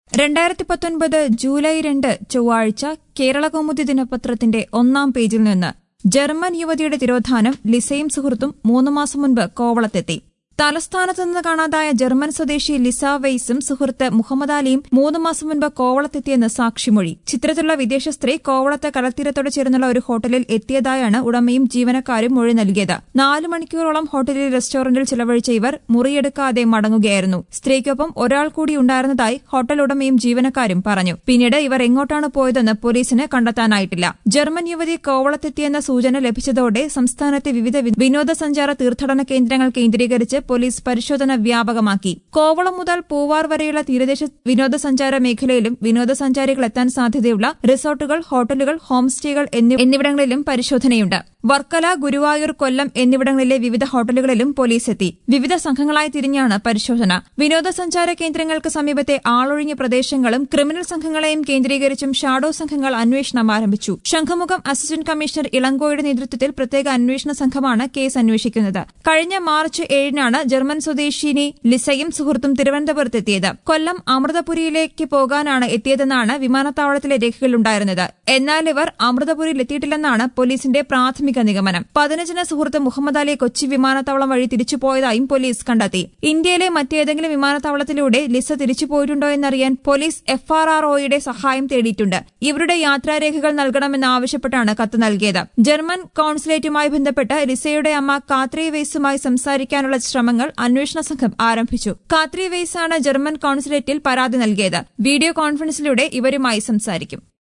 രണ്ടായിരത്തി പത്തൊൻപത് ജൂലൈ രണ്ട് ചൊവ്വാഴ്ച കേരളകൗമുദി ദിനപത്രത്തിന്റെ ഒന്നാം പേജിൽ നിന്ന് ജർമ്മൻ യുവതിയുടെ തിരോധാനം ലിസയും സുഹൃത്തും മൂന്ന് മാസം മുൻപ് കോവളത്തെത്തി തലസ്ഥാനത്ത് നിന്ന് കാണാതായ ജർമ്മൻ സ്വദേശി ലിസ വെയ്സും സുഹൃത്ത് മുഹമ്മദ് അലിയും മൂന്ന് മാസം മുൻപ് കോവളത്തെത്തിയെന്ന് സാക്ഷിമൊഴി ചിത്രത്തിലുള്ള വിദേശ സ്ത്രീ കോവളത്ത് കടൽത്തീരത്തോട് ചേർന്നുള്ള ഒരു ഹോട്ടലിൽ എത്തിയതായാണ് ഉടമയും ജീവനക്കാരും മൊഴി നൽകിയത് നാല് മണിക്കൂറോളം ഹോട്ടലിൽ റെസ്റ്റോറന്റിൽ ചിലവഴിച്ച ഇവർ മുറിയെടുക്കാതെ മടങ്ങുകയായിരുന്നു സ്ത്രീക്കൊപ്പം ഒരാൾ കൂടി ഉണ്ടായിരുന്നതായി ഹോട്ടൽ ഉടമയും ജീവനക്കാരും പറഞ്ഞു പിന്നീട് ഇവർ എങ്ങോട്ടാണ് പോയതെന്ന് പോലീസിന് കണ്ടെത്താനായിട്ടില്ല ജർമ്മൻ യുവതി കോവളത്തെത്തിയെന്ന സൂചന ലഭിച്ചതോടെ സംസ്ഥാനത്തെ വിവിധ വി- വിനോദസഞ്ചാര തീർത്ഥാടന കേന്ദ്രങ്ങൾ കേന്ദ്രീകരിച്ച് പോലീസ് പരിശോധന വ്യാപകമാക്കി കോവളം മുതൽ പൂവാർ വരെയുള്ള തീരദേശ വിനോദസഞ്ചാര മേഖലയിലും വിനോദസഞ്ചാരികൾ എത്താൻ സാധ്യതയുള്ള റിസോർട്ടുകൾ ഹോട്ടലുകൾ ഹോം സ്റ്റേകൾ എന്നി- എന്നിവിടങ്ങളിലും പരിശോധനയുണ്ട് വർക്കല ഗുരുവായൂർ കൊല്ലം എന്നിവിടങ്ങളിലെ വിവിധ ഹോട്ടലുകളിലും പോലീസ് എത്തി വിവിധ സംഘങ്ങളായി തിരിഞ്ഞാണ് പരിശോധന വിനോദസഞ്ചാര കേന്ദ്രങ്ങൾക്ക് സമീപത്തെ ആളൊഴിഞ്ഞ പ്രദേശങ്ങളും ക്രിമിനൽ സംഘങ്ങളെയും കേന്ദ്രീകരിച്ചും ഷാഡോ സംഘങ്ങൾ അന്വേഷണം ആരംഭിച്ചു ശംഖുമുഖം അസിസ്റ്റന്റ് കമ്മീഷണർ ഇളങ്കോയുടെ നേതൃത്വത്തിൽ പ്രത്യേക അന്വേഷണ സംഘമാണ് കേസ് അന്വേഷിക്കുന്നത് കഴിഞ്ഞ മാർച്ച് ഏഴിനാണ് ജർമ്മൻ സ്വദേശിനി ലിസയും സുഹൃത്തും തിരുവനന്തപുരത്തെത്തിയത് കൊല്ലം അമൃതപുരിയിലേക്ക് പോകാനാണ് എത്തിയതെന്നാണ് വിമാനത്താവളത്തിലെ രേഖകളുണ്ടായിരുന്നത് എന്നാൽ ഇവർ അമൃതപുരിയിൽ എത്തിയിട്ടില്ലെന്നാണ് പോലീസിന്റെ പ്രാഥമിക നിഗമനം പതിനഞ്ചിന് സുഹൃത്ത് മുഹമ്മദ് അലി കൊച്ചി വിമാനത്താവളം വഴി തിരിച്ചുപോയതായും പോലീസ് കണ്ടെത്തി ഇന്ത്യയിലെ മറ്റേതെങ്കിലും വിമാനത്താവളത്തിലൂടെ ലിസ തിരിച്ചുപോയിട്ടുണ്ടോ എന്നറിയാൻ പോലീസ് എഫ്ആർആർഒയുടെ സഹായം തേടിയിട്ടുണ്ട് ഇവരുടെ യാത്രാരേഖകൾ നൽകണമെന്ന് ആവശ്യപ്പെട്ടാണ് കത്ത് നൽകിയത് ജർമ്മൻ കോൺസുലേറ്റുമായി ബന്ധപ്പെട്ട് ലിസയുടെ അമ്മ കാത്രി വെയ്സുമായി സംസാരിക്കാനുള്ള ശ്രമങ്ങൾ അന്വേഷണ സംഘം ആരംഭിച്ചു കാത്രി വെയ്സാണ് ജർമ്മൻ കോൺസുലേറ്റിൽ പരാതി നൽകിയത് വീഡിയോ കോൺഫറൻസിലൂടെ ഇവരുമായി സംസാരിക്കും